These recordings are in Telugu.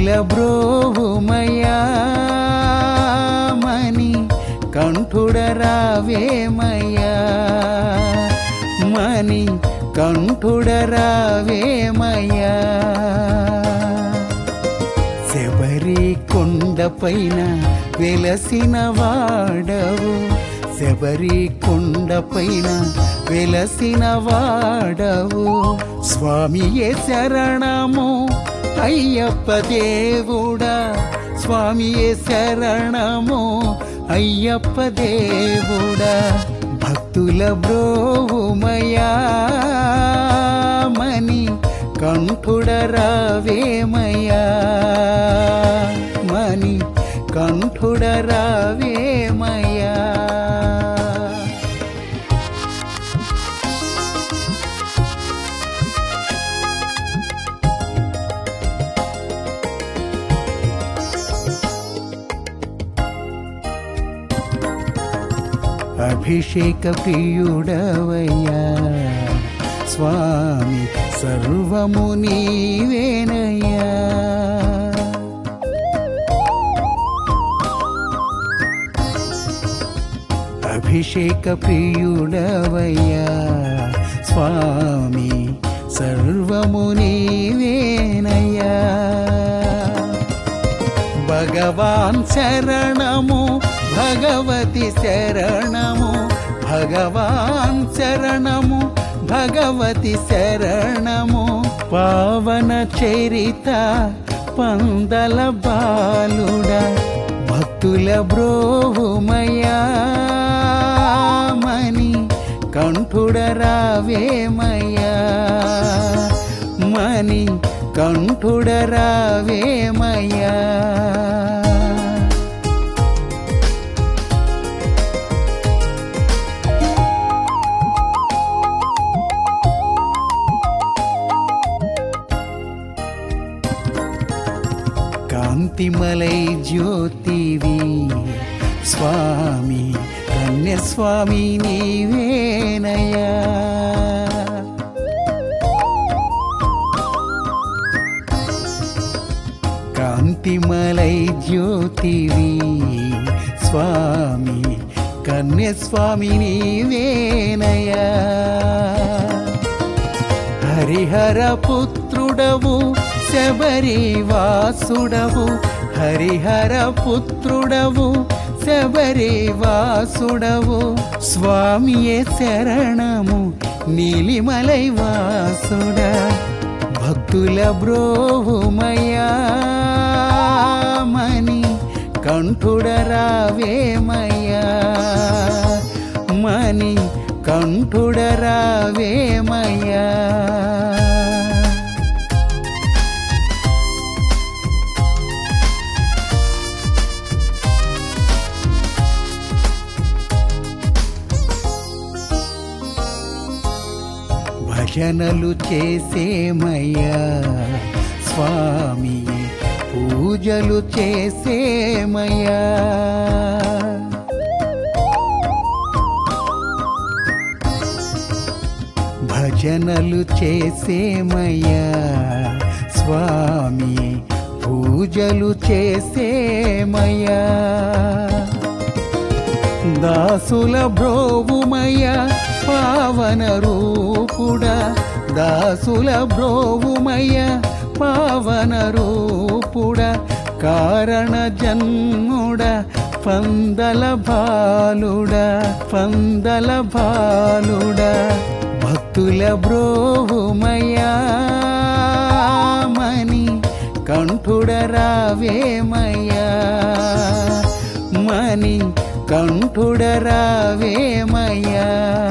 భక్తుల బ్రోవుమయా మని కంఠుడరావేమయ్యా మని కంఠుడరావేమయ్యా శబరి కొండపైన వెలసిన వాడవు శబరి కొండపైన వెలసిన వాడవు స్వామియే శరణము అయ్యప్ప దేవుడా స్వామియే శరణము అయ్యప్ప దేవుడా భక్తుల బ్రోవుమయా మని కంఠుడరావేమయ్యా మని కంఠుడరావేమయ్యా అభిషేక ప్రియుడవయ్యా స్వామి సర్వము నీవేనయ్యా అభిషేక ప్రియుడవయ్యా స్వామి సర్వము నీవేనయ్యా భగవాన్ శరణము భగవతి శరణము భగవాన్ శరణము భగవతి శరణము పావన చరిత పందల బాలుడ భక్తుల బ్రోవుమయా మని కంఠుడరావేమయ్యా మని కంఠుడరావేమయ్యా కాంతిమలై జ్యోతివి స్వామి కన్యస్వామి నీవేనయ్యా కాంతిమలై జ్యోతివి స్వామి కన్యస్వామి నీవేనయ్యా హరిహర పుత్రుడవు శబరి వాసుడవు హరిహర పుత్రుడవు శబరి వాసుడవు స్వామియే శరణము నీలిమలై వాసుడ భక్తుల బ్రోవుమయా మని కంఠుడరావేమయ్యా మని కంఠుడరావేమయ్యా భజనలు చేసేమయ్యా స్వామి పూజలు చేసేమయ్యా భజనలు చేసేమయ్యా స్వామి పూజలు చేసేమయ్యా దాసుల బ్రోవుమయ పావన రూపుడా దాసుల బ్రోవుమయ పావన రూపుడా కారణ జన్ముడ పందల బాలుడా పందల బాలుడా భక్తుల బ్రోవుమయా మని కంఠుడరావేమయ్యా మని కంఠుడరావేమయ్యా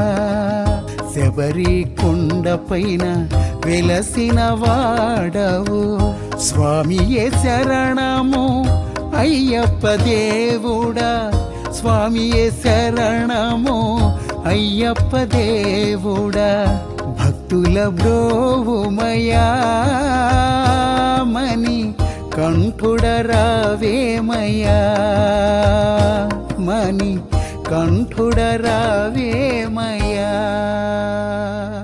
శబరి కొండపైన వెలసిన వాడవు స్వామియే శరణము అయ్యప్ప దేవుడా స్వామియే శరణము అయ్యప్ప దేవుడా భక్తుల బ్రోవుమయా మని కంఠుడరావేమయ్యా మని కంఠుడరావేమయ్యా